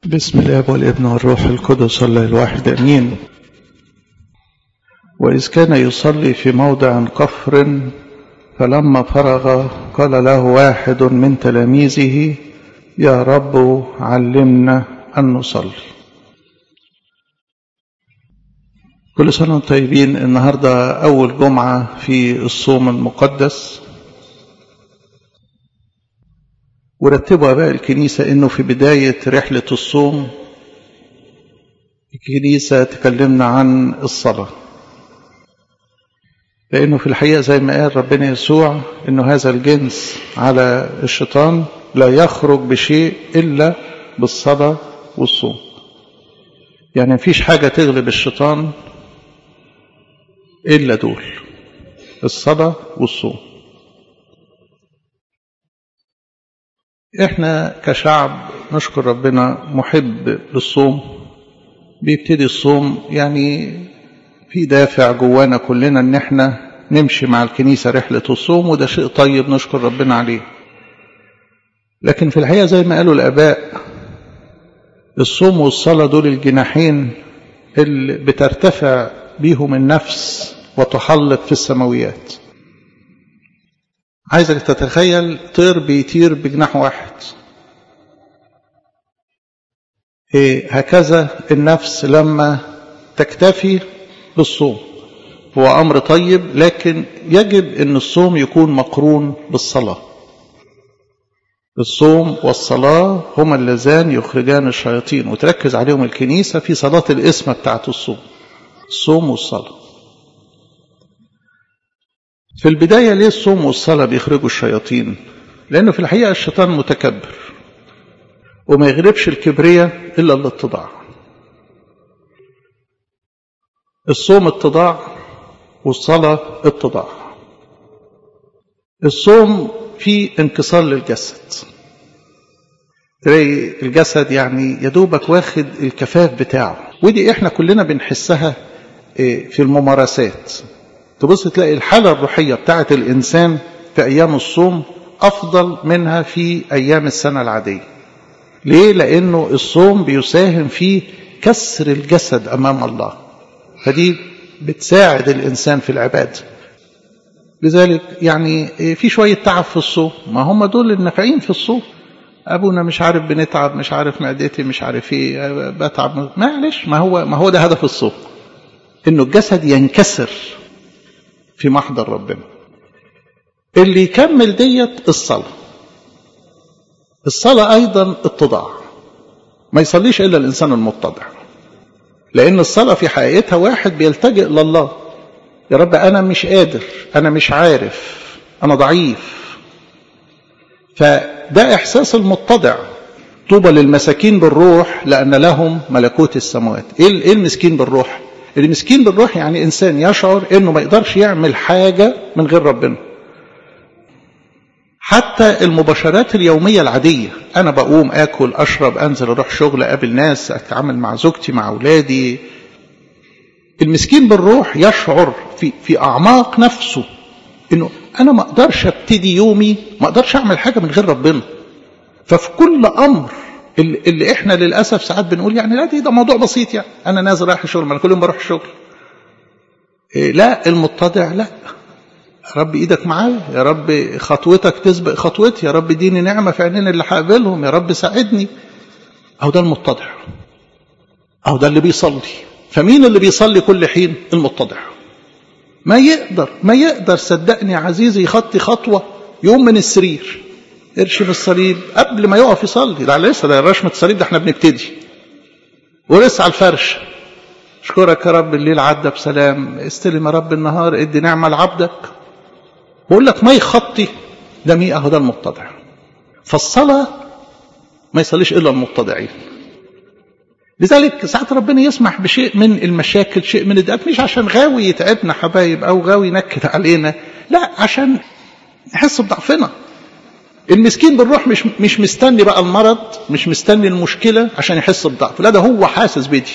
بسم الاب والابن والروح القدس الله الواحد امين واذ كان يصلي في موضع قفر فلما فرغ قال له واحد من تلاميذه يا رب علمنا ان نصلي كل سنه وانتم طيبين النهارده اول جمعه في الصوم المقدس ورتبوا اباء الكنيسه انه في بدايه رحله الصوم الكنيسه تكلمنا عن الصلاه لانه في الحقيقه زي ما قال ربنا يسوع انه هذا الجنس على الشيطان لا يخرج بشيء الا بالصلاه والصوم يعني مفيش حاجه تغلب الشيطان الا دول الصلاه والصوم احنا كشعب نشكر ربنا محب للصوم بيبتدي الصوم يعني في دافع جوانا كلنا ان احنا نمشي مع الكنيسة رحلة الصوم وده شيء طيب نشكر ربنا عليه لكن في الحقيقة زي ما قالوا الآباء الصوم والصلاة دول الجناحين اللي بترتفع بيهم النفس وتحلق في السماويات عايزك تتخيل طير بيطير بجناح واحد إيه هكذا النفس لما تكتفي بالصوم هو أمر طيب لكن يجب أن الصوم يكون مقرون بالصلاة الصوم والصلاة هما اللذان يخرجان الشياطين وتركز عليهم الكنيسة في صلاة الإسمة بتاعت الصوم الصوم والصلاة في البداية ليه الصوم والصلاة بيخرجوا الشياطين لأنه في الحقيقة الشيطان متكبر وما يغلبش الكبرية إلا الاتضاع الصوم اتضاع والصلاة اتضاع الصوم فيه انكسار للجسد تلاقي الجسد يعني يدوبك واخد الكفاف بتاعه ودي احنا كلنا بنحسها في الممارسات تبص تلاقي الحالة الروحية بتاعة الإنسان في أيام الصوم أفضل منها في أيام السنة العادية ليه؟ لأنه الصوم بيساهم في كسر الجسد أمام الله فدي بتساعد الإنسان في العبادة لذلك يعني في شوية تعب في الصوم ما هم دول النافعين في الصوم أبونا مش عارف بنتعب مش عارف معدتي مش عارف إيه بتعب معلش ما هو ما هو ده هدف الصوم إنه الجسد ينكسر في محضر ربنا اللي يكمل ديت الصلاة الصلاة أيضا اتضاع ما يصليش إلا الإنسان المتضع لأن الصلاة في حقيقتها واحد بيلتجئ لله يا رب أنا مش قادر أنا مش عارف أنا ضعيف فده إحساس المتضع طوبى للمساكين بالروح لأن لهم ملكوت السماوات إيه المسكين بالروح المسكين بالروح يعني إنسان يشعر إنه ما يقدرش يعمل حاجة من غير ربنا حتى المباشرات اليومية العادية أنا بقوم أكل أشرب أنزل أروح شغل أقابل ناس أتعامل مع زوجتي مع أولادي المسكين بالروح يشعر في, في أعماق نفسه إنه أنا ما أقدرش أبتدي يومي ما أقدرش أعمل حاجة من غير ربنا ففي كل أمر اللي احنا للاسف ساعات بنقول يعني لا دي ده موضوع بسيط يعني انا نازل رايح الشغل ما انا كل يوم بروح الشغل إيه لا المتضع لا يا رب ايدك معايا يا رب خطوتك تسبق خطوتي يا رب اديني نعمه في عينين اللي هقابلهم يا رب ساعدني اهو ده المتضع اهو ده اللي بيصلي فمين اللي بيصلي كل حين المتضع ما يقدر ما يقدر صدقني يا عزيزي يخطي خطوه يوم من السرير ارشم الصليب قبل ما يقف يصلي ده لسه ده رشمة الصليب ده احنا بنبتدي ولسه على الفرش اشكرك يا رب الليل عدى بسلام استلم يا رب النهار ادي نعمة لعبدك بقول لك ما يخطي ده مين اهو ده المتضع فالصلاة ما يصليش الا المتضعين لذلك ساعات ربنا يسمح بشيء من المشاكل شيء من الدقات مش عشان غاوي يتعبنا حبايب او غاوي ينكد علينا لا عشان نحس بضعفنا المسكين بالروح مش مش مستني بقى المرض مش مستني المشكلة عشان يحس بضعف لا ده هو حاسس بدي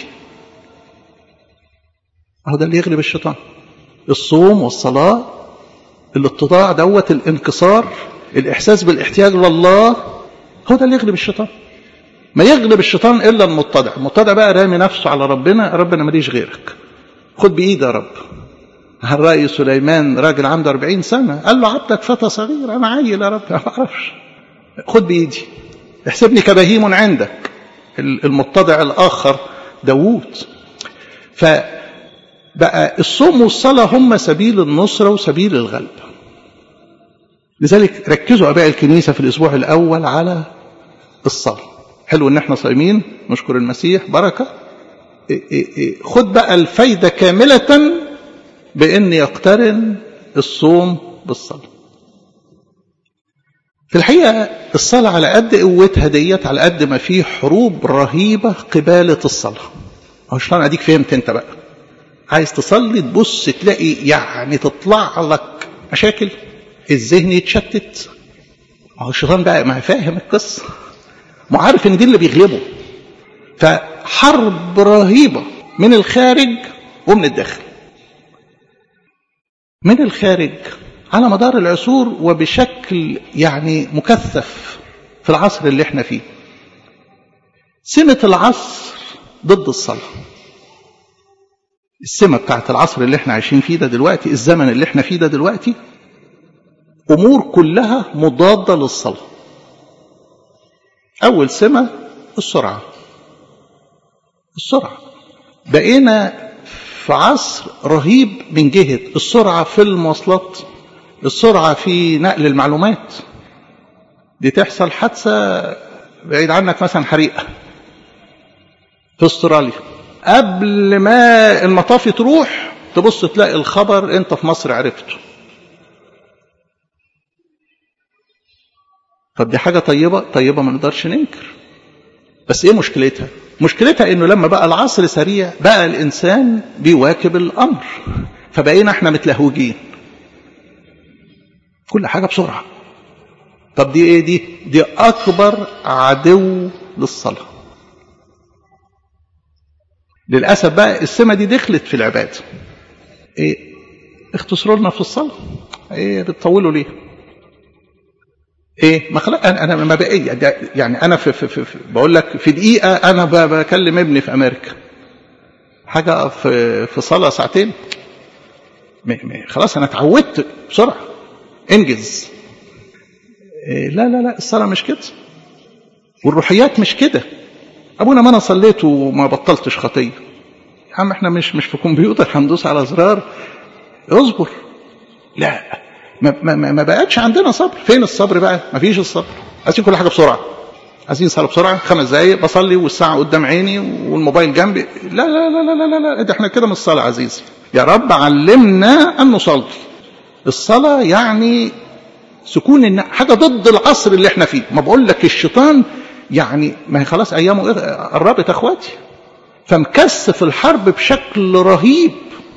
اهو ده اللي يغلب الشيطان الصوم والصلاة الاتضاع دوت الانكسار الإحساس بالاحتياج لله هو ده اللي يغلب الشيطان ما يغلب الشيطان الا المتضع المتضع بقى رامي نفسه على ربنا ربنا ماليش غيرك خد بايدي يا رب الرأي سليمان راجل عنده 40 سنة قال له عبدك فتى صغير أنا عيل يا رب ما أعرفش خد بإيدي احسبني كبهيم عندك المتضع الآخر داوود فبقى الصوم والصلاة هم سبيل النصرة وسبيل الغلب لذلك ركزوا أباء الكنيسة في الأسبوع الأول على الصلاة حلو إن احنا صايمين نشكر المسيح بركة خد بقى الفايدة كاملة بأن يقترن الصوم بالصلاة في الحقيقة الصلاة على قد قوتها ديت على قد ما في حروب رهيبة قبالة الصلاة هو الشيطان اديك فهمت انت بقى عايز تصلي تبص تلاقي يعني تطلع لك مشاكل الذهن يتشتت هو الشيطان بقى ما فاهم القصة ما عارف ان دي اللي بيغلبه فحرب رهيبة من الخارج ومن الداخل من الخارج على مدار العصور وبشكل يعني مكثف في العصر اللي احنا فيه سمة العصر ضد الصلاة السمة بتاعت العصر اللي احنا عايشين فيه ده دلوقتي الزمن اللي احنا فيه ده دلوقتي أمور كلها مضادة للصلاة أول سمة السرعة السرعة بقينا في عصر رهيب من جهة السرعة في المواصلات السرعة في نقل المعلومات دي تحصل حادثة بعيد عنك مثلا حريقة في استراليا قبل ما المطافي تروح تبص تلاقي الخبر انت في مصر عرفته طب دي حاجة طيبة طيبة ما نقدرش ننكر بس ايه مشكلتها مشكلتها انه لما بقى العصر سريع بقى الانسان بيواكب الامر فبقينا احنا متلهوجين كل حاجة بسرعة طب دي ايه دي دي اكبر عدو للصلاة للأسف بقى السمة دي دخلت في العبادة ايه اختصروا لنا في الصلاة ايه بتطولوا ليه ايه ما خلق انا انا ما بقى يعني انا في, في, في, في بقول لك في دقيقه انا بكلم ابني في امريكا حاجه في في صلاه ساعتين خلاص انا اتعودت بسرعه انجز إيه لا لا لا الصلاه مش كده والروحيات مش كده ابونا ما انا صليت وما بطلتش خطيه يا عم احنا مش مش في كمبيوتر هندوس على زرار اصبر لا ما, ما, ما بقتش عندنا صبر فين الصبر بقى ما فيش الصبر عايزين كل حاجه بسرعه عايزين نصلي بسرعه خمس دقايق بصلي والساعه قدام عيني والموبايل جنبي لا لا لا لا لا لا ده احنا كده مش صلاه عزيزي يا رب علمنا ان نصلي الصلاه يعني سكون الن... حاجه ضد العصر اللي احنا فيه ما بقول لك الشيطان يعني ما هي خلاص ايامه قربت اخواتي فمكثف الحرب بشكل رهيب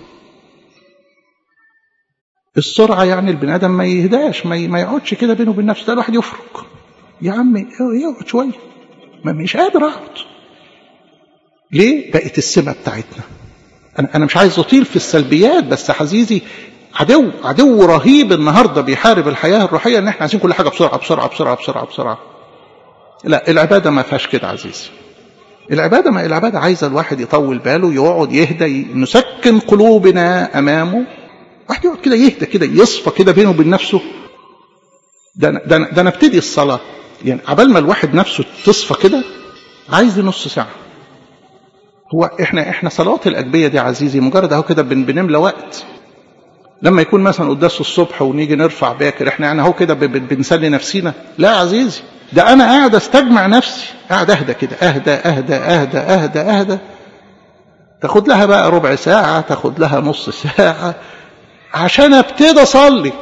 السرعة يعني البني آدم ما يهداش ما, ما يقعدش كده بينه وبين نفسه ده الواحد يفرق يا عم يقعد شوية ما مش قادر أقعد ليه بقت السمة بتاعتنا أنا, أنا مش عايز أطيل في السلبيات بس عزيزي عدو عدو رهيب النهاردة بيحارب الحياة الروحية إن إحنا عايزين كل حاجة بسرعة بسرعة بسرعة بسرعة بسرعة لا العبادة ما فيهاش كده عزيزي العبادة ما العبادة عايزة الواحد يطول باله يقعد يهدى نسكن قلوبنا أمامه واحد يقعد كده يهدى كده يصفى كده بينه وبين نفسه ده ده ده انا ابتدي الصلاه يعني عبال ما الواحد نفسه تصفى كده عايز نص ساعه هو احنا احنا صلوات الاجبيه دي عزيزي مجرد اهو كده بن بنملى وقت لما يكون مثلا قداس الصبح ونيجي نرفع باكر احنا يعني اهو كده بنسلي نفسينا لا عزيزي ده انا قاعد استجمع نفسي قاعد اهدى كده اهدى اهدى اهدى اهدى اهدى تاخد لها بقى ربع ساعه تاخد لها نص ساعه عشان ابتدي اصلي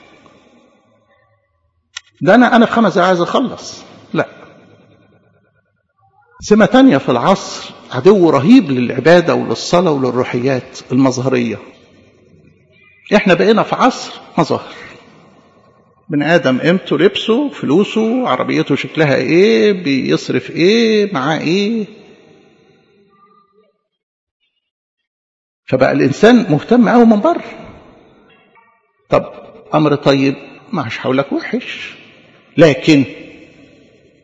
ده انا انا في خمس دقايق عايز اخلص لا سمة تانية في العصر عدو رهيب للعبادة وللصلاة وللروحيات المظهرية احنا بقينا في عصر مظاهر بني ادم قيمته لبسه فلوسه عربيته شكلها ايه بيصرف ايه معاه ايه فبقى الانسان مهتم قوي من بره طب امر طيب مش هقول لك وحش لكن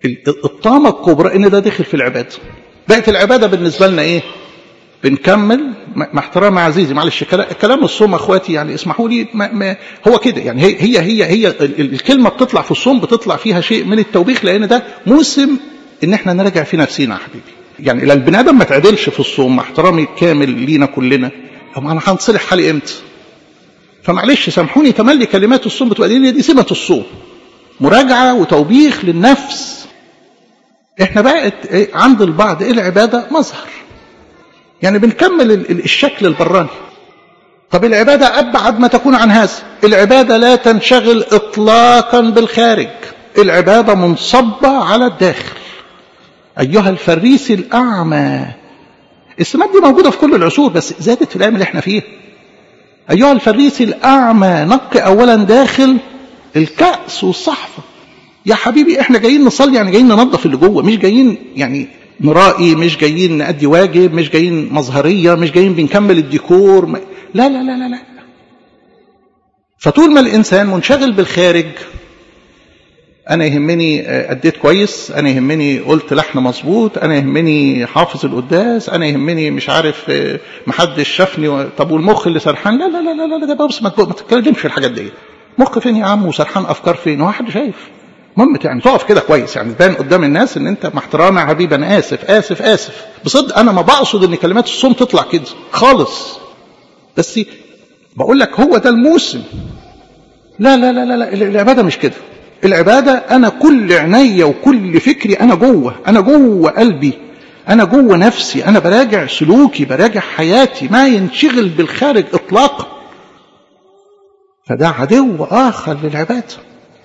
الطامة الكبرى ان ده داخل في العبادة بقت العبادة بالنسبة لنا ايه بنكمل مع احترام عزيزي معلش كلام الصوم اخواتي يعني اسمحوا لي ما ما هو كده يعني هي هي هي, هي الكلمه بتطلع في الصوم بتطلع فيها شيء من التوبيخ لان ده موسم ان احنا نراجع في نفسينا يا حبيبي يعني لو البني ادم ما تعدلش في الصوم مع احترامي الكامل لينا كلنا طب انا هنصلح حالي امتى؟ فمعلش سامحوني تملي كلمات الصوم بتبقى دي, دي سمه الصوم مراجعه وتوبيخ للنفس احنا بقت عند البعض ايه العباده مظهر يعني بنكمل الشكل البراني طب العبادة أبعد ما تكون عن هذا العبادة لا تنشغل إطلاقا بالخارج العبادة منصبة على الداخل أيها الفريس الأعمى السمات دي موجودة في كل العصور بس زادت في الأيام اللي احنا فيها أيها الفريس الأعمى نقي أولا داخل الكأس والصحفة يا حبيبي احنا جايين نصلي يعني جايين ننظف اللي جوه مش جايين يعني نرائي مش جايين نأدي واجب مش جايين مظهرية مش جايين بنكمل الديكور ما... لا لا لا لا لا فطول ما الإنسان منشغل بالخارج أنا يهمني أديت كويس أنا يهمني قلت لحن مظبوط أنا يهمني حافظ القداس أنا يهمني مش عارف محدش شافني طب والمخ اللي سرحان لا لا لا لا لا ده بس ما تتكلمش في الحاجات دي مخ فين يا عم وسرحان أفكار فين هو حد شايف المهم يعني تقف كده كويس يعني تبان قدام الناس ان انت مع احترامي يا حبيبي انا اسف اسف اسف بصدق انا ما بقصد ان كلمات الصوم تطلع كده خالص بس بقول لك هو ده الموسم لا لا لا لا, لا العباده مش كده العباده انا كل عينيا وكل فكري انا جوه انا جوه قلبي انا جوه نفسي انا براجع سلوكي براجع حياتي ما ينشغل بالخارج اطلاقا فده عدو اخر للعباده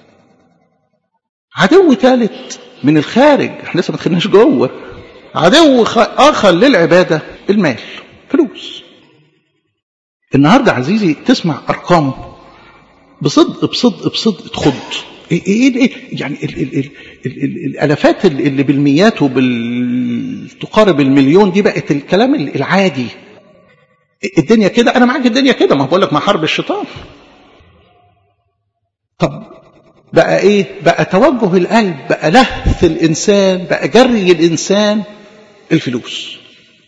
عدو ثالث من الخارج احنا لسه ما دخلناش جوه عدو اخر للعباده المال فلوس النهارده عزيزي تسمع ارقام بصدق بصدق بصدق تخض ايه ايه, إيه يعني ال ال ال ال ال الالافات اللي بالميات وبال تقارب المليون دي بقت الكلام العادي الدنيا كده انا معاك الدنيا كده ما بقول لك ما حرب الشيطان طب بقى ايه بقى توجه القلب بقى لهث الانسان بقى جري الانسان الفلوس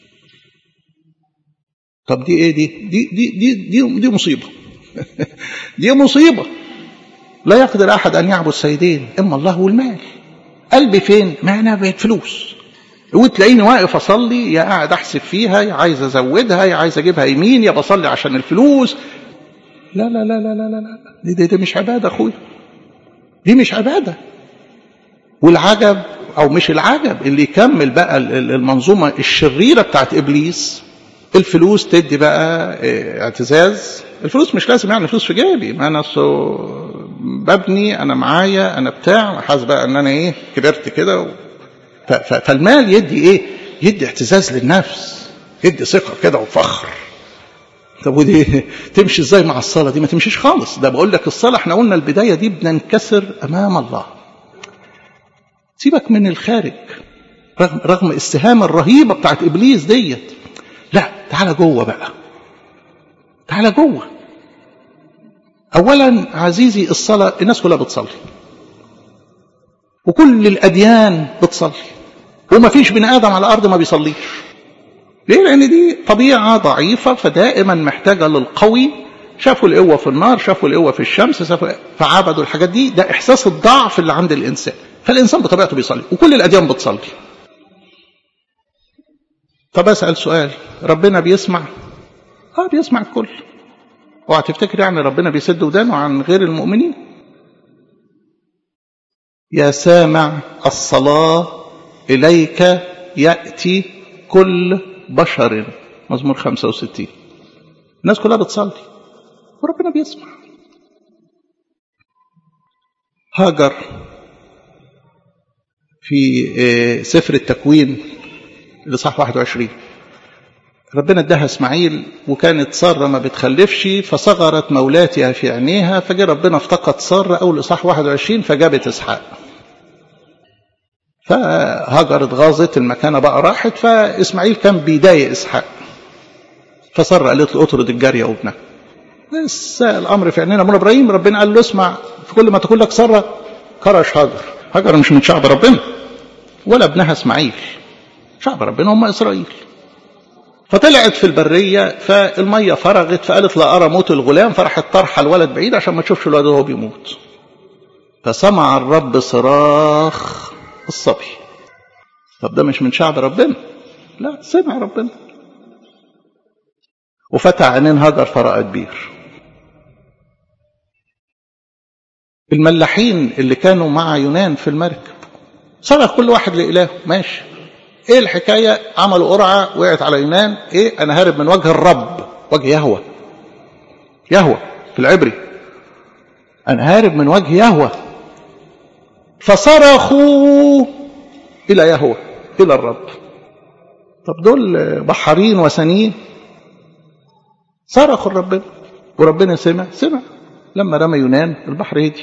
طب دي ايه دي دي دي دي دي, دي مصيبه دي مصيبه لا يقدر احد ان يعبد سيدين اما الله والمال قلبي فين ما انا بقيت فلوس وتلاقيني واقف اصلي يا قاعد احسب فيها يا عايز ازودها يا عايز اجيبها يمين يا بصلي عشان الفلوس لا لا لا لا لا لا دي, دي, دي مش عباده اخويا دي مش عبادة والعجب أو مش العجب اللي يكمل بقى المنظومة الشريرة بتاعت إبليس الفلوس تدي بقى اعتزاز الفلوس مش لازم يعني فلوس في جيبي ما أنا ببني أنا معايا أنا بتاع حاسس بقى إن أنا إيه كبرت كده و... فالمال يدي إيه يدي اعتزاز للنفس يدي ثقة كده وفخر طب ودي تمشي ازاي مع الصلاة دي ما تمشيش خالص ده بقول لك الصلاة احنا قلنا البداية دي بننكسر أمام الله سيبك من الخارج رغم, رغم السهامة الرهيبة بتاعت إبليس ديت لا تعالى جوه بقى تعالى جوه أولا عزيزي الصلاة الناس كلها بتصلي وكل الأديان بتصلي وما فيش بني آدم على الأرض ما بيصليش ليه؟ لأن دي طبيعة ضعيفة فدائما محتاجة للقوي شافوا القوة في النار شافوا القوة في الشمس شافوا فعبدوا الحاجات دي ده إحساس الضعف اللي عند الإنسان فالإنسان بطبيعته بيصلي وكل الأديان بتصلي طب أسأل سؤال ربنا بيسمع اه بيسمع الكل اوعى تفتكر يعني ربنا بيسد ودانه عن غير المؤمنين يا سامع الصلاة إليك يأتي كل بشر مزمور 65 الناس كلها بتصلي وربنا بيسمع هاجر في سفر التكوين لصح 21 ربنا اداها اسماعيل وكانت ساره ما بتخلفش فصغرت مولاتها في عينيها فجاء ربنا افتقد ساره اول اصحاح 21 فجابت اسحاق فهاجر اتغاظت المكانه بقى راحت فاسماعيل كان بيضايق اسحاق فساره قالت له اطرد الجاريه وابنها لسه الامر في عينينا من ابراهيم ربنا قال له اسمع في كل ما تقول لك ساره كرش هاجر هاجر مش من شعب ربنا ولا ابنها اسماعيل شعب ربنا هم اسرائيل فطلعت في البرية فالمية فرغت فقالت لا أرى موت الغلام فراحت طرحة الولد بعيد عشان ما تشوفش الولد وهو بيموت فسمع الرب صراخ الصبي طب ده مش من شعب ربنا لا سمع ربنا وفتح عينين هاجر فرأت بير الملاحين اللي كانوا مع يونان في المركب صرخ كل واحد لإله ماشي ايه الحكاية عملوا قرعة وقعت على يونان ايه انا هارب من وجه الرب وجه يهوى يهوى في العبري انا هارب من وجه يهوى فصرخوا الى يهوى الى الرب طب دول بحارين وثنيين صرخوا لربنا وربنا سمع سمع لما رمى يونان البحر هدي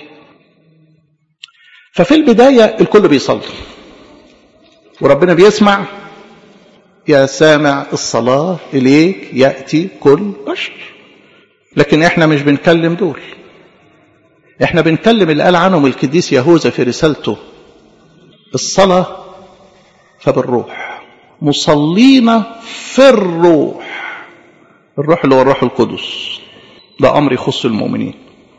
ففي البداية الكل بيصلي وربنا بيسمع يا سامع الصلاة إليك يأتي كل بشر لكن احنا مش بنكلم دول احنا بنكلم اللي قال عنهم القديس يهوذا في رسالته الصلاة فبالروح مصلين في الروح الروح اللي هو الروح القدس ده أمر يخص المؤمنين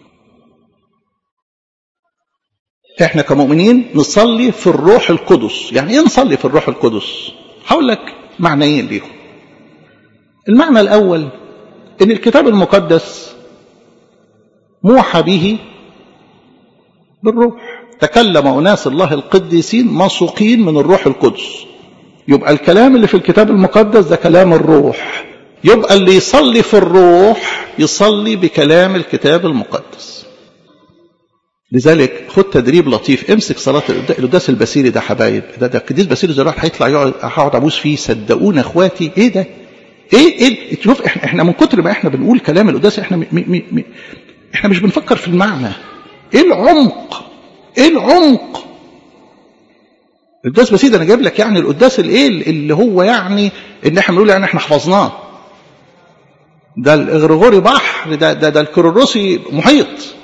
احنا كمؤمنين نصلي في الروح القدس يعني ايه نصلي في الروح القدس هقول لك معنيين ليهم المعنى الاول ان الكتاب المقدس موحى به بالروح تكلم اناس الله القديسين مسوقين من الروح القدس يبقى الكلام اللي في الكتاب المقدس ده كلام الروح يبقى اللي يصلي في الروح يصلي بكلام الكتاب المقدس لذلك خد تدريب لطيف امسك صلاه القداس البسيري ده حبايب ده ده القديس البسيري ده الواحد هيطلع يقعد هقعد ابوس فيه صدقونا اخواتي ايه ده؟ ايه ايه شوف احنا احنا من كتر ما احنا بنقول كلام القداس احنا م م م احنا مش بنفكر في المعنى ايه العمق؟ ايه العمق؟ القداس بسيط انا جايب لك يعني القداس الايه اللي هو يعني اللي احنا بنقول يعني احنا حفظناه ده الاغريغوري بحر ده ده ده الكروروسي محيط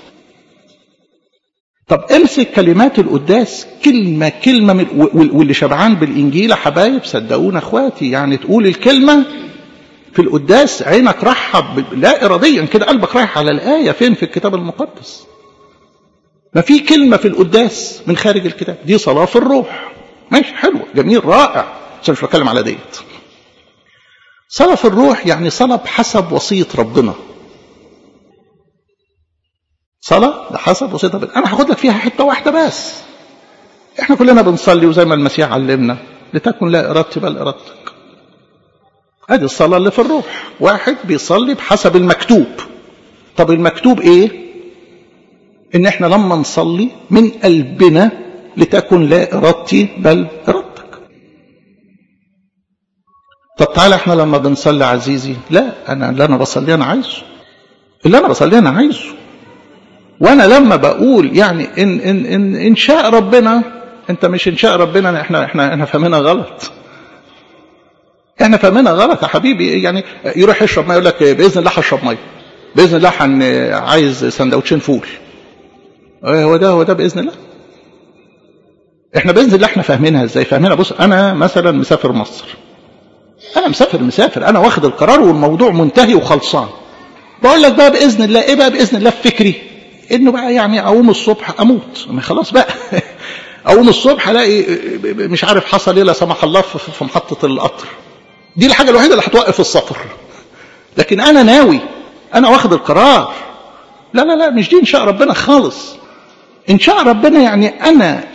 طب امسك كلمات القداس كلمة كلمة من واللي شبعان بالإنجيل يا حبايب صدقونا اخواتي يعني تقول الكلمة في القداس عينك رحب لا إراديا كده قلبك رايح على الآية فين في الكتاب المقدس ما في كلمة في القداس من خارج الكتاب دي صلاة في الروح ماشي حلوة جميل رائع بس مش بتكلم على ديت صلاة في الروح يعني صلاة بحسب وصية ربنا صلاة ده حسب وصية ربنا أنا هاخد لك فيها حتة واحدة بس إحنا كلنا بنصلي وزي ما المسيح علمنا لتكن لا إرادتي بل إرادتك أدي الصلاة اللي في الروح واحد بيصلي بحسب المكتوب طب المكتوب إيه إن إحنا لما نصلي من قلبنا لتكن لا إرادتي بل إرادتك طب تعالى إحنا لما بنصلي عزيزي لا أنا اللي أنا بصلي أنا عايزه اللي أنا بصلي أنا عايزه وانا لما بقول يعني ان ان ان ان شاء ربنا انت مش ان شاء ربنا احنا احنا احنا فاهمينها غلط احنا فاهمينها غلط يا حبيبي يعني يروح يشرب ميه يقول لك باذن الله هشرب ميه باذن الله حن عايز سندوتشين فول هو ده هو ده باذن الله احنا باذن الله احنا فاهمينها ازاي فاهمينها بص انا مثلا مسافر مصر انا مسافر مسافر انا واخد القرار والموضوع منتهي وخلصان بقول لك بقى باذن الله ايه بقى باذن الله في فكري انه بقى يعني اقوم الصبح اموت خلاص بقى اقوم الصبح الاقي مش عارف حصل ايه لا سمح الله في محطه القطر دي الحاجه الوحيده اللي هتوقف السفر لكن انا ناوي انا واخد القرار لا لا لا مش دي ان شاء ربنا خالص ان شاء ربنا يعني انا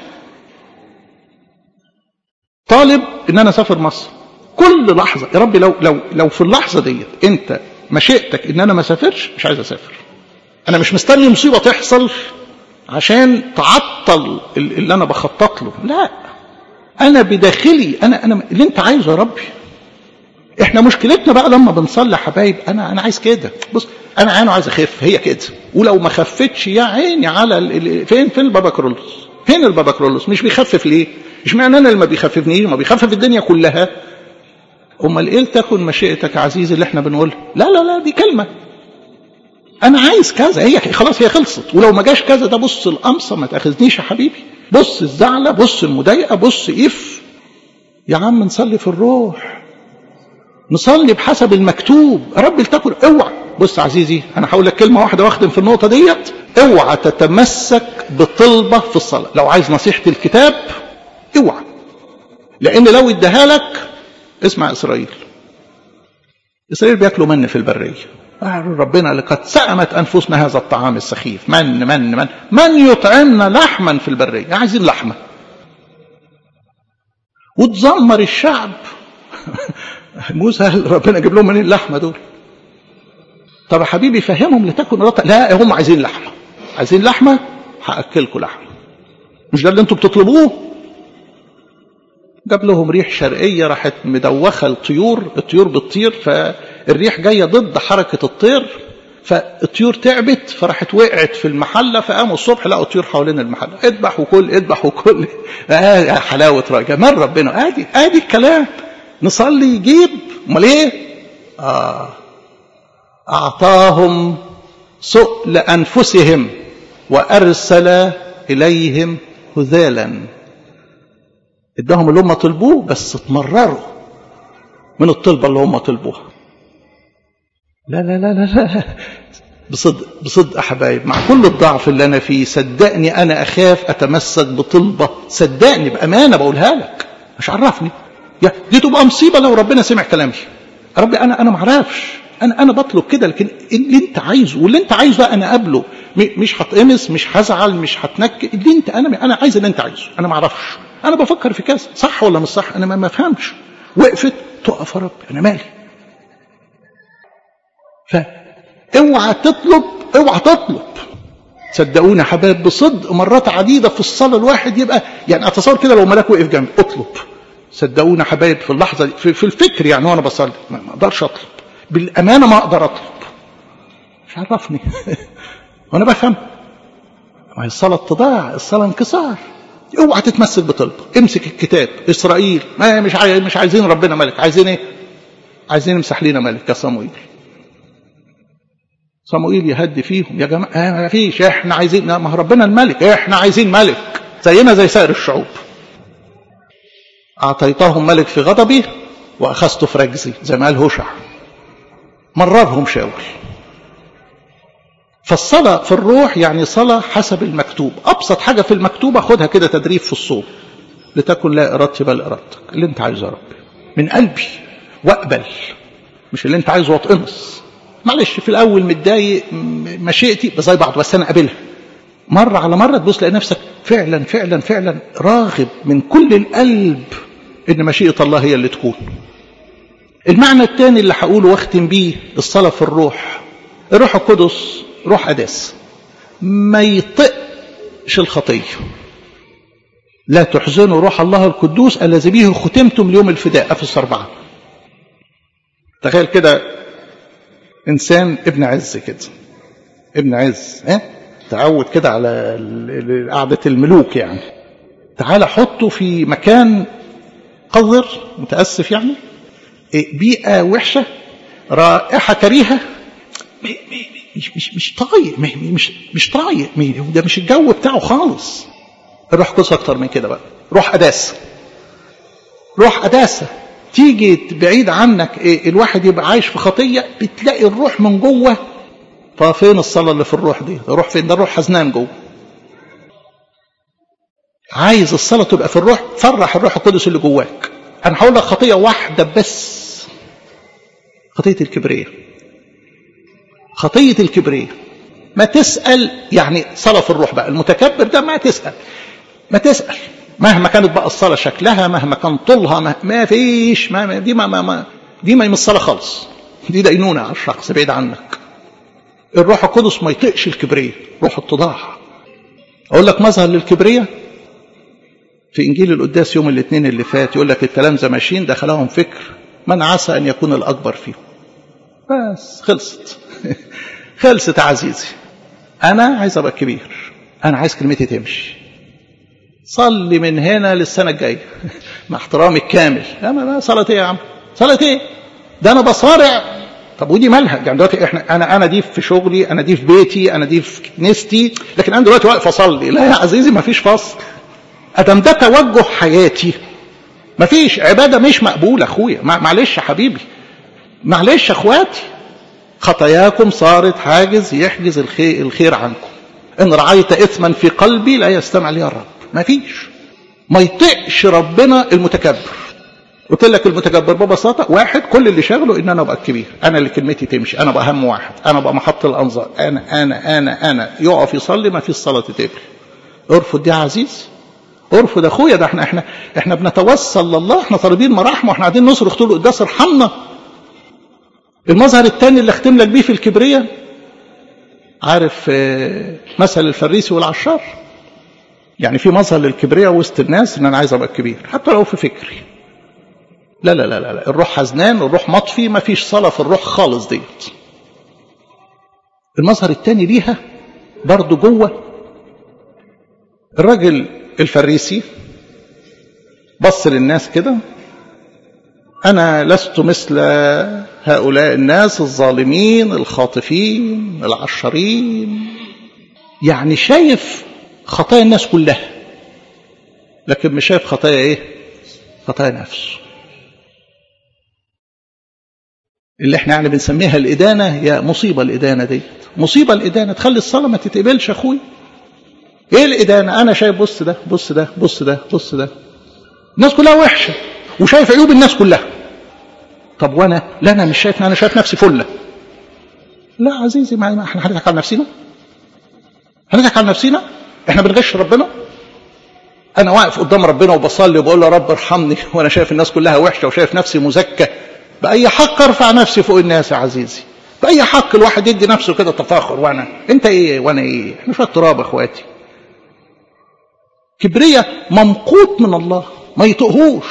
طالب ان انا اسافر مصر كل لحظه يا ربي لو لو لو في اللحظه ديت انت مشيئتك ان انا ما اسافرش مش عايز اسافر انا مش مستني مصيبه تحصل عشان تعطل اللي انا بخطط له لا انا بداخلي انا انا اللي انت عايزه يا ربي احنا مشكلتنا بقى لما بنصلي حبايب انا انا عايز كده بص انا عينه عايز اخف هي كده ولو ما خفتش يا عيني على ال... فين فين البابا كرولوس فين البابا كرولوس مش بيخفف ليه مش معنى انا اللي ما بيخففنيش ما بيخفف الدنيا كلها امال ايه تكن مشيئتك عزيزي اللي احنا بنقولها لا لا لا دي كلمه انا عايز كذا هي خلاص هي خلصت ولو ما جاش كذا ده بص القمصه ما تاخذنيش يا حبيبي بص الزعلة بص المضايقة بص إف يا عم نصلي في الروح نصلي بحسب المكتوب رب لتكن اوعى بص عزيزي انا هقول لك كلمه واحده واخدم في النقطه ديت اوعى تتمسك بطلبه في الصلاه لو عايز نصيحه الكتاب اوعى لان لو اداها لك اسمع اسرائيل اسرائيل بياكلوا من في البريه ربنا لقد سأمت أنفسنا هذا الطعام السخيف من من من من يطعمنا لحما في البرية عايزين لحمة وتزمر الشعب موسى ربنا جاب لهم منين اللحمة دول طب يا حبيبي فهمهم لتكن رطة لا هم عايزين لحمة عايزين لحمة هأكلكم لحمة مش ده اللي انتوا بتطلبوه جاب لهم ريح شرقية راحت مدوخة الطيور الطيور بتطير فالريح جاية ضد حركة الطير فالطيور تعبت فراحت وقعت في المحلة فقاموا الصبح لقوا طيور حوالين المحلة اذبح وكل اذبح وكل آه حلاوة جمال ربنا ادي ادي الكلام نصلي يجيب امال ايه آه اعطاهم سؤل انفسهم وارسل اليهم هذالا اداهم اللي هم طلبوه بس اتمرروا من الطلبه اللي هم طلبوها لا لا لا لا لا بصدق بصدق يا حبايب مع كل الضعف اللي انا فيه صدقني انا اخاف اتمسك بطلبه صدقني بامانه بقولها لك مش عرفني يا دي تبقى مصيبه لو ربنا سمع كلامي يا ربي انا انا ما اعرفش انا انا بطلب كده لكن اللي انت عايزه واللي انت عايزه ده انا قابله مش هتقمص مش هزعل مش هتنك اللي انت انا انا عايز اللي انت عايزه انا ما اعرفش انا بفكر في كذا صح ولا مش صح انا ما افهمش وقفت تقف يا رب انا مالي فاوعى تطلب اوعى تطلب صدقوني يا حبايب بصدق مرات عديدة في الصلاة الواحد يبقى يعني أتصور كده لو ملاك وقف جنبي اطلب صدقوني يا حبايب في اللحظة دي في, في الفكر يعني وأنا بصلي ما أقدرش أطلب بالأمانة ما أقدر أطلب مش عرفني وأنا بفهم ما هي الصلاة اتضاع الصلاة انكسار اوعى تتمسك بطلب امسك الكتاب اسرائيل ما مش عايز مش عايزين ربنا ملك عايزين ايه عايزين يمسح لنا ملك يا صموئيل صموئيل يهدي فيهم يا جماعه آه ما فيش احنا عايزين ما ربنا الملك احنا عايزين ملك زينا زي سائر الشعوب اعطيتهم ملك في غضبي واخذته في رجزي زي ما قال هوشع مررهم شاول فالصلاة في الروح يعني صلاة حسب المكتوب أبسط حاجة في المكتوب أخدها كده تدريب في الصوم لتكن لا إرادتي بل إرادتك اللي أنت عايزه يا رب من قلبي وأقبل مش اللي أنت عايزه وأتقمص معلش في الأول متضايق مشيئتي بس زي بعض بس أنا قابلها مرة على مرة تبص تلاقي نفسك فعلا فعلا فعلا راغب من كل القلب إن مشيئة الله هي اللي تكون المعنى الثاني اللي هقوله واختم بيه الصلاة في الروح الروح القدس روح أداس ما يطقش الخطية لا تحزنوا روح الله القدوس الذي به ختمتم ليوم الفداء أفس أربعة تخيل كده إنسان ابن عز كده ابن عز اه؟ تعود كده على قعدة الملوك يعني تعال حطه في مكان قذر متأسف يعني بيئة وحشة رائحة كريهة مش مش مش طايق مش مش طايق ده مش الجو بتاعه خالص الروح قدس اكتر من كده بقى روح قداسه روح قداسه تيجي بعيد عنك إيه الواحد يبقى عايش في خطيه بتلاقي الروح من جوه ففين الصلاه اللي في الروح دي الروح فين ده الروح حزنان جوه عايز الصلاه تبقى في الروح فرح الروح القدس اللي جواك انا هقول لك خطيه واحده بس خطيه الكبريه خطية الكبرية ما تسأل يعني صلاة في الروح بقى المتكبر ده ما تسأل ما تسأل مهما كانت بقى الصلاة شكلها مهما كان طولها ما, ما فيش ما دي ما, ما, ما دي ما من الصلاة خالص دي دينونة على الشخص بعيد عنك الروح القدس ما يطيقش الكبرية روح اتضاع أقول لك مظهر للكبرية في إنجيل القداس يوم الاثنين اللي فات يقول لك التلامذة ماشيين دخلهم فكر من عسى أن يكون الأكبر فيهم بس خلصت خلصت يا عزيزي أنا عايز أبقى كبير أنا عايز كلمتي تمشي صلي من هنا للسنة الجاية مع احترامي الكامل لا ما صلاة ايه يا عم صلاة ايه ده أنا بصارع طب ودي مالها يعني دلوقتي احنا انا انا دي في شغلي انا دي في بيتي انا دي في كنيستي لكن انا دلوقتي واقف اصلي لا يا عزيزي ما فيش فصل ادم ده توجه حياتي مفيش عباده مش مقبوله اخويا معلش يا حبيبي معلش يا اخواتي خطاياكم صارت حاجز يحجز الخير, الخير عنكم ان رعيت اثما في قلبي لا يستمع لي الرب مفيش ما يطيقش ربنا المتكبر قلت لك المتكبر ببساطه واحد كل اللي شغله ان انا ابقى الكبير انا اللي كلمتي تمشي انا ابقى اهم واحد انا ابقى محط الانظار انا انا انا انا يقف يصلي ما فيش صلاه تتقبل ارفض دي يا عزيز ارفض اخويا ده احنا احنا احنا بنتوسل لله احنا طالبين مراحمه واحنا قاعدين نصرخ طول القداس ارحمنا المظهر الثاني اللي اختم لك بيه في الكبريه عارف مثل الفريسي والعشار يعني في مظهر للكبريه وسط الناس ان انا عايز ابقى كبير حتى لو في فكري لا لا لا لا الروح حزنان الروح مطفي ما فيش صلاة في الروح خالص ديت المظهر الثاني ليها برضه جوه الراجل الفريسي بص للناس كده أنا لست مثل هؤلاء الناس الظالمين الخاطفين العشرين يعني شايف خطايا الناس كلها لكن مش شايف خطايا ايه خطايا نفسه اللي احنا يعني بنسميها الإدانة يا مصيبة الإدانة دي مصيبة الإدانة تخلي الصلاة ما تتقبلش أخوي إيه الإدانة أنا شايف بص ده بص ده بص ده بص ده الناس كلها وحشة وشايف عيوب الناس كلها طب وأنا لا أنا مش شايف أنا شايف نفسي فلة لا عزيزي ما احنا هنضحك على نفسنا هنضحك على نفسنا احنا بنغش ربنا انا واقف قدام ربنا وبصلي وبقول له يا رب ارحمني وانا شايف الناس كلها وحشه وشايف نفسي مزكى بأي حق ارفع نفسي فوق الناس يا عزيزي بأي حق الواحد يدي نفسه كده تفاخر وانا انت ايه وانا ايه احنا شويه تراب اخواتي كبرية ممقوت من الله ما يطقهوش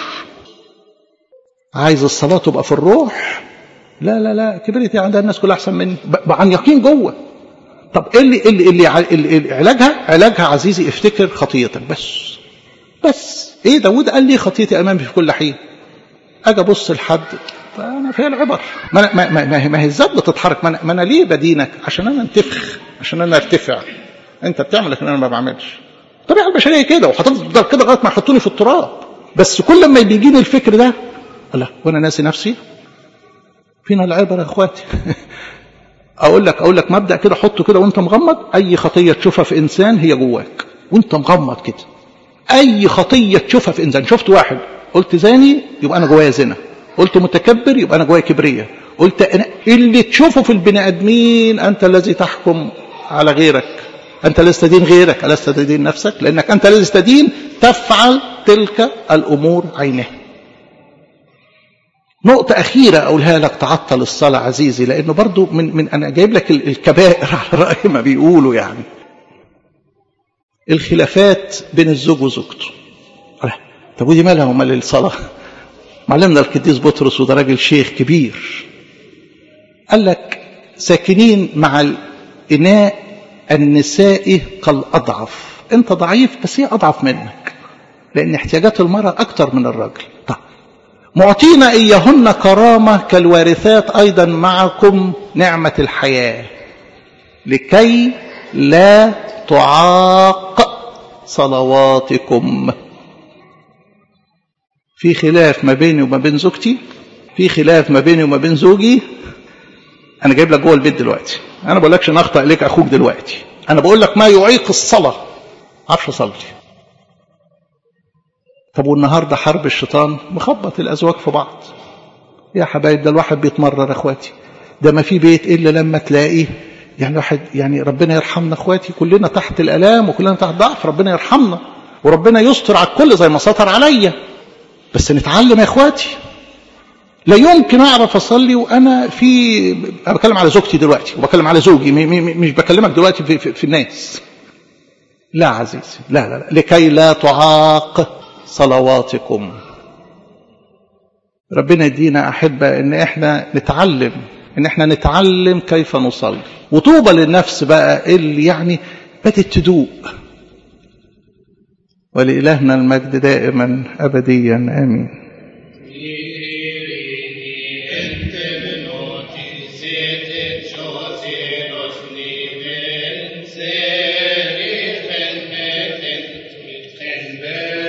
عايز الصلاة تبقى في الروح لا لا لا كبريتي عندها الناس كلها احسن مني عن يقين جوه طب ايه اللي اللي اللي, اللي, اللي علاجها علاجها عزيزي افتكر خطيتك بس بس ايه داود قال لي خطيتي امامي في كل حين اجي ابص لحد فانا فيها العبر ما أنا ما, ما, ما هي الذات بتتحرك ما أنا, ما انا ليه بدينك عشان انا انتفخ عشان انا ارتفع انت بتعمل لكن انا ما بعملش الطبيعه البشريه كده وهتفضل كده لغايه ما يحطوني في التراب بس كل ما بيجيني الفكر ده لا وانا ناسي نفسي فينا العبر يا اخواتي اقول لك اقول لك مبدا كده حطه كده وانت مغمض اي خطيه تشوفها في انسان هي جواك وانت مغمض كده اي خطيه تشوفها في انسان شفت واحد قلت زاني يبقى انا جوايا زنا قلت متكبر يبقى انا جوايا كبريه قلت أنا اللي تشوفه في البني ادمين انت الذي تحكم على غيرك انت لست تدين غيرك الست تدين نفسك لانك انت الذي تدين تفعل تلك الامور عينها نقطة أخيرة أقولها لك تعطل الصلاة عزيزي لأنه برضو من, من أنا جايب لك الكبائر على رأي ما بيقولوا يعني الخلافات بين الزوج وزوجته طب ودي مالها ومال الصلاة معلمنا القديس بطرس وده راجل شيخ كبير قال لك ساكنين مع الإناء النسائي كالأضعف أنت ضعيف بس هي أضعف منك لأن احتياجات المرأة أكتر من الرجل طب معطينا إياهن كرامة كالوارثات أيضا معكم نعمة الحياة لكي لا تعاق صلواتكم في خلاف ما بيني وما بين زوجتي في خلاف ما بيني وما بين زوجي انا جايب لك جوه البيت دلوقتي انا بقول لكش نخطئ لك اخوك دلوقتي انا بقول لك ما يعيق الصلاه عارفش اصلي طب والنهارده حرب الشيطان مخبط الازواج في بعض يا حبايب ده الواحد بيتمرر اخواتي ده ما في بيت الا لما تلاقي يعني واحد يعني ربنا يرحمنا اخواتي كلنا تحت الالام وكلنا تحت ضعف ربنا يرحمنا وربنا يستر على الكل زي ما ستر عليا بس نتعلم يا اخواتي لا يمكن اعرف اصلي وانا في انا بتكلم على زوجتي دلوقتي وبكلم على زوجي مش بكلمك دلوقتي في, في, في الناس لا عزيزي لا لا, لا لكي لا تعاق صلواتكم ربنا يدينا احبه ان احنا نتعلم ان احنا نتعلم كيف نصلي وطوبى للنفس بقى اللي يعني بدت تدوق ولإلهنا المجد دائما أبديا آمين Amen.